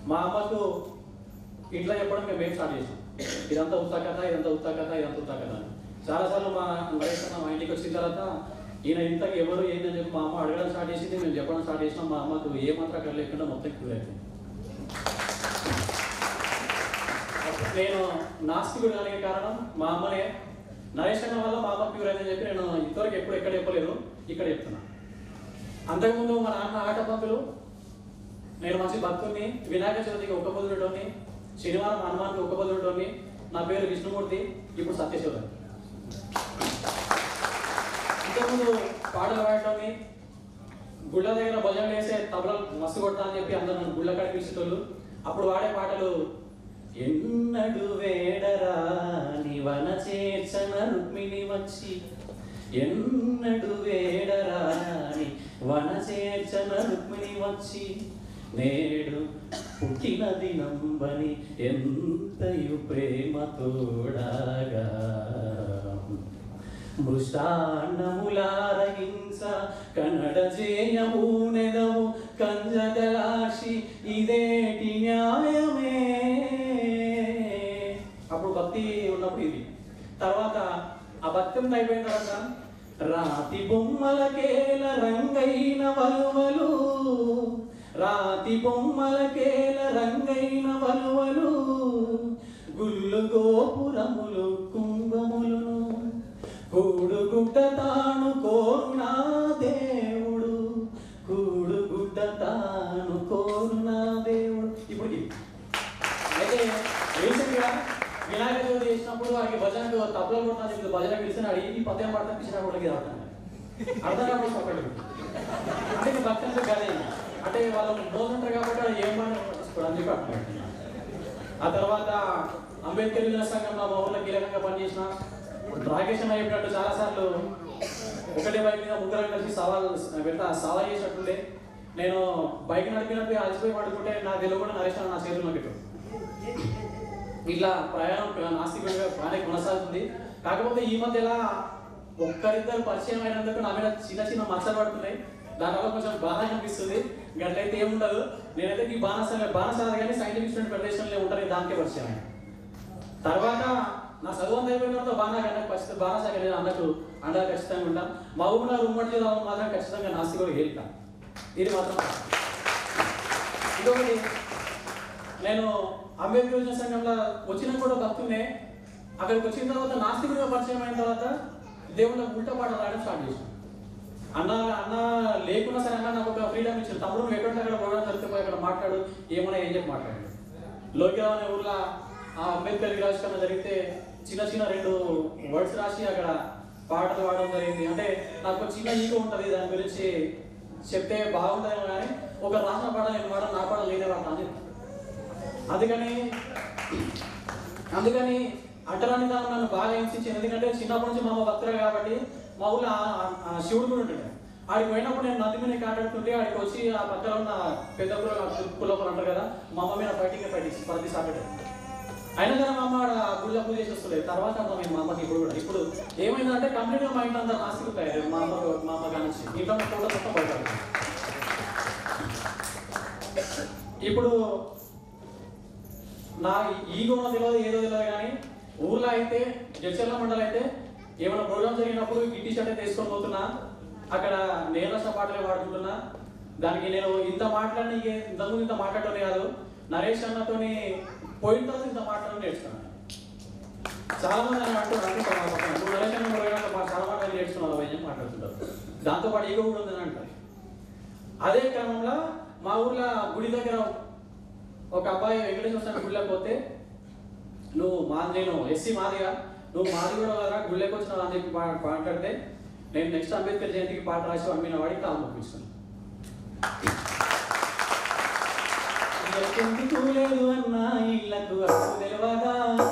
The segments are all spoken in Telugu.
మా అమ్మకు ఇంట్లో చెప్పడం మేము ఏం స్టార్ట్ చేసాం ఇదంతా ఉత్తా కథ ఇదంతా ఉత్తా కథ ఇదంతా ఉత్తా కథ అని చాలాసార్లు మా నరేష్ అన్న మా ఇంటికి వచ్చిన తర్వాత ఈయన ఇంతకు ఎవరు ఏందని చెప్పి మా అమ్మ అడగడం స్టార్ట్ చేసింది మేము చెప్పడం స్టార్ట్ చేసినాం మా అమ్మకు ఏ మాత్రం అక్కడ లేకుండా మొత్తం క్యూర్ అయిపోయింది నేను నాస్తికుడు అనే కారణం మా అమ్మనే నరేష్ అన్న వల్ల మా అమ్మ క్యూర్ అయిందని చెప్పి నేను ఇంతవరకు ఎప్పుడు ఎక్కడ చెప్పలేదు ఇక్కడ చెప్తున్నా అంతకుముందు మా నాన్న ఆట పంపులు నేను మంచి భక్తుడిని వినాయక చవితికి ఒక్క పొద్దుటోని శనివారం హనుమాన్కి ఒక్క పొద్దుటోని నా పేరు విష్ణుమూర్తి ఇప్పుడు సత్యశివరావు ఇంతకుముందు పాటలు పాడటోని గుళ్ళ దగ్గర భజనలు వేసే తబలలు మస్తు కొడతా అని చెప్పి అందరూ నన్ను గుళ్ళ కాడికి పిలిచేటోళ్ళు అప్పుడు వాడే పాటలు ఎన్నడు వేడరా నివన చేర్చన రుక్మిణి వచ్చి ఎన్నడు వేడరా ని వన చేర్చన రుక్మిణి వచ్చి నేడు పుట్టిన దినంబని ఎంతయు ప్రేమ తోడాగా మృష్టాన్నములారగించ కన్నడ జేయమూనెదవు కంజగలాక్షి ఇదేటి న్యాయమే అప్పుడు భక్తి ఉన్నప్పుడు ఇది తర్వాత ఆ భక్తి అంతా అయిపోయిన తర్వాత రాతి బొమ్మలకేల రంగైన వలువలు రాతి బొమ్మలకేల రంగైన వలువలు గుళ్ళు గోపురములు కుంభములను కూడుగుడ్డ తాను కోరునా దేవుడు కూడుగుడ్డ తాను కోరునా దేవుడు ఇప్పుడు ఇది. అయితే రీసెంట్ గా వినాయక చవితి చేసినప్పుడు వారికి భజనకు తప్పులు కొడుతున్నా చెప్తే భజన పిలిచిన అడిగి ఈ పద్యం పడతా పిలిచిన కూడా అర్థం అర్థం కాకుండా పక్కడు అంటే ఇంకా భక్తి అంటే గదే అంటే వాళ్ళు మోసుంటారు కాబట్టి వాళ్ళు ఏం మాట పట్టించుకోవడం అని చెప్పి అర్థం ఆ తర్వాత అంబేద్కర్ యువజన సంఘంలో మా ఊర్లో కీలకంగా పనిచేసిన రాకేష్ అన్న చెప్పినట్టు చాలా సార్లు ఒకటే బైక్ మీద ముగ్గురం కలిసి సవాల్ పెడతా సవాల్ చేసినట్టుండే నేను బైక్ నడిపినట్టు అలసిపోయి పడుకుంటే నాకు తెలియకుండా నరేష్ అన్న నా చేతుల్లో పెట్టు ఇట్లా ప్రయాణం నాస్తికంగా బాగానే కొనసాగుతుంది కాకపోతే ఈ మధ్యలా ఒక్కరిద్దరు పరిచయం అయినందుకు నా మీద చిన్న చిన్న మచ్చలు పడుతున్నాయి దానివల్ల కొంచెం బాధ అనిపిస్తుంది గట్లయితే ఏముండదు నేనైతే ఈ బాణసాల బాణసాల కానీ సైంటిఫిక్ స్టూడెంట్ ఫెడరేషన్లో ఉంటాను దానికే పరిచయం అయ్యాను తర్వాత నా చదువు అంతా అయిపోయిన తర్వాత బాగా కన్నా ఖచ్చితంగా బాగా సాగలేదు అన్నట్టు అండా ఖచ్చితంగా ఉంటాం మా ఊళ్ళో ఉమ్మడి జిల్లాలో మాత్రం ఖచ్చితంగా నాస్తికుడు హేల్తాం ఇది మాత్రం ఇంకొకటి నేను అంబేద్కర్ యువజన సంఘంలో వచ్చినా కూడా భక్తున్నే అక్కడికి వచ్చిన తర్వాత నాస్తికుడిగా పరిచయం అయిన తర్వాత దేవుళ్ళ ఉల్టా పాట రాయడం స్టార్ట్ చేశాను అన్న అన్న లేకున్నా సరే అన్న నాకు ఒక ఫ్రీడమ్ ఇచ్చింది తమ్ముడు నువ్వు ఎక్కడ అక్కడ ప్రోగ్రామ్ జరిగితే అక్కడ మాట్లాడు ఏమన్నా ఏం చెప్పి మాట్లాడాడు లోకిరావు అనే ఊర్లో ఆ అంబేద్కర్ విరాజకరణ జరిగితే చిన్న చిన్న రెండు వర్డ్స్ రాసి అక్కడ పాటలు పాడడం జరిగింది అంటే నాకు ఒక చిన్న ఈగో ఉంటుంది దాని గురించి చెప్తే బాగుంటుందేమో కానీ ఒక రాసిన పాట నేను పాడ నా పాట లేదే పాట అని చెప్పాను. అందుకని అందుకని అంటరాని దాన్ని నన్ను బాగా హింసించింది ఎందుకంటే చిన్నప్పటి నుంచి మా అమ్మ భక్తులే కాబట్టి మా ఊళ్ళో ఆ- ఆ- ఆ శివుడు కూడా ఉంటాడు ఆడికి పోయినప్పుడు నేను నది మీద కాటాడుతుంటే ఆడికి వచ్చి ఆ పక్కన ఉన్న పెద్ద కుల కులపలు అంటారు కదా మా అమ్మ మీద ఫైటింగ్ ఫైటింగ్ ప్రతి సాటర్డే అయినా కానీ మా అమ్మ ఆడ గుళ్ళ పూజ చేసి వస్తుంది తర్వాత అర్థమైంది మా అమ్మకి ఇప్పుడు కూడా ఇప్పుడు ఏమైందంటే కంప్లీట్గా మా ఇంట్లో అంతా నాస్తికు తయారు మా అమ్మ మా అమ్మ కానీ ఇంట్లో ఉన్న కూడా మొత్తం బయట ఇప్పుడు నా ఈగోనో తెలియదు ఏదో తెలియదు కానీ ఊర్లో అయితే జడ్చర్ల మండలం అయితే ఏమైనా ప్రోగ్రామ్ జరిగినప్పుడు గిట్టి షర్ట్ అయితే వేసుకొని పోతున్నా అక్కడ నేను రాసిన పాటలే పాడుకుంటున్నా దానికి నేను ఇంత మాట్లాడిన ఇంతకుముందు ఇంత మాట్లాడటమే కాదు నరేష్ అన్నతోని పోయిన తర్వాత ఇంత మాట్లాడడం నేర్చుకున్నాను చాలా మంది అని అంటూ అంటుంటారు మా పక్కన నువ్వు నరేష్ అన్న పోయినాక మా చాలా మాటలు నేర్చుకున్నావు అని చెప్పి మాట్లాడుతుంటారు దాంతో పాటు ఈగో కూడా ఉందని అంటారు అదే క్రమంలో మా ఊర్లో గుడి దగ్గర ఒక అబ్బాయి వెంకటేశ్వర స్వామి గుడిలోకి పోతే నువ్వు మా నేను ఎస్సీ మాదిగా నువ్వు మాది కూడా కదా గుళ్ళకి వచ్చినావు అని చెప్పి మా- మాట్లాడితే నేను నెక్స్ట్ అంబేద్కర్ జయంతికి పాట రాసి అమ్మిన వాడికి కాలు పంపించాను ఎందుకు లేదు అన్నా ఇళ్ళకు అడుగు తెలియదా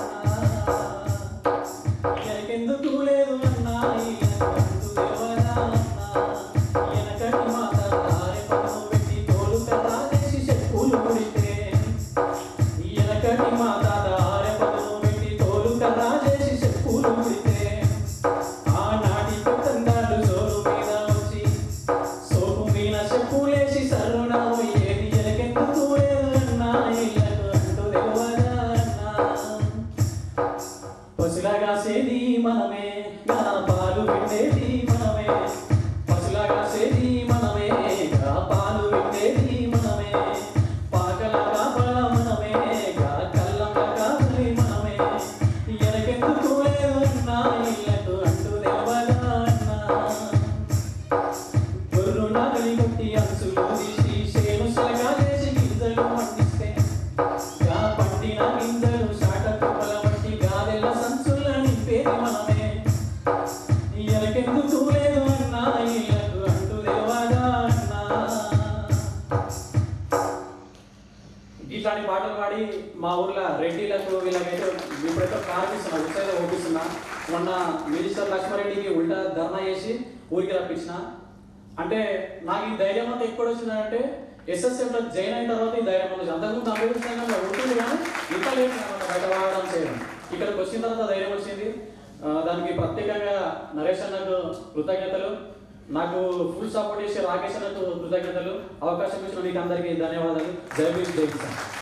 ఎందుకు లేదు అన్నా ఇళ్ళకు అడుగు తెలియదా వెనకటి మాట దారి పన్ను పెట్టి తోలు కర్రా చేసి చెప్పులు ముడితే వెనకటి మాట దారి పన్ను పెట్టి తోలు కర్రా చేసి చెప్పులు ముడితే ఆనాటి పెద్దంగాలు సోరు మీద వచ్చి సోపు మీద చెప్పులేసి సరుణావు ఏది ఎనకెందుకు లేదు అన్నా మొన్న మినిస్టర్ లక్ష్మారెడ్డికి ఉల్టా ధర్నా చేసి ఊరికి రప్పించిన అంటే నాకు ఈ ధైర్యం అంతా ఎప్పుడు వచ్చిందంటే ఎస్ఎస్ఎఫ్లో జాయిన్ అయిన తర్వాత ఈ ధైర్యం వచ్చింది అంతకుముందు అభివృద్ధి సంఘంలో ఉంటుంది కానీ ఇంత లేదు అనమాట బయట వాడడం చేయడం ఇక్కడికి వచ్చిన తర్వాత ధైర్యం వచ్చింది ఆ, దానికి ప్రత్యేకంగా నరేష్ అన్నకు కృతజ్ఞతలు నాకు ఫుల్ సపోర్ట్ చేసే రాకేష్ అన్నకు కృతజ్ఞతలు అవకాశం ఇచ్చిన మీకు అందరికీ ధన్యవాదాలు జై భీమ్ జై కిసాన్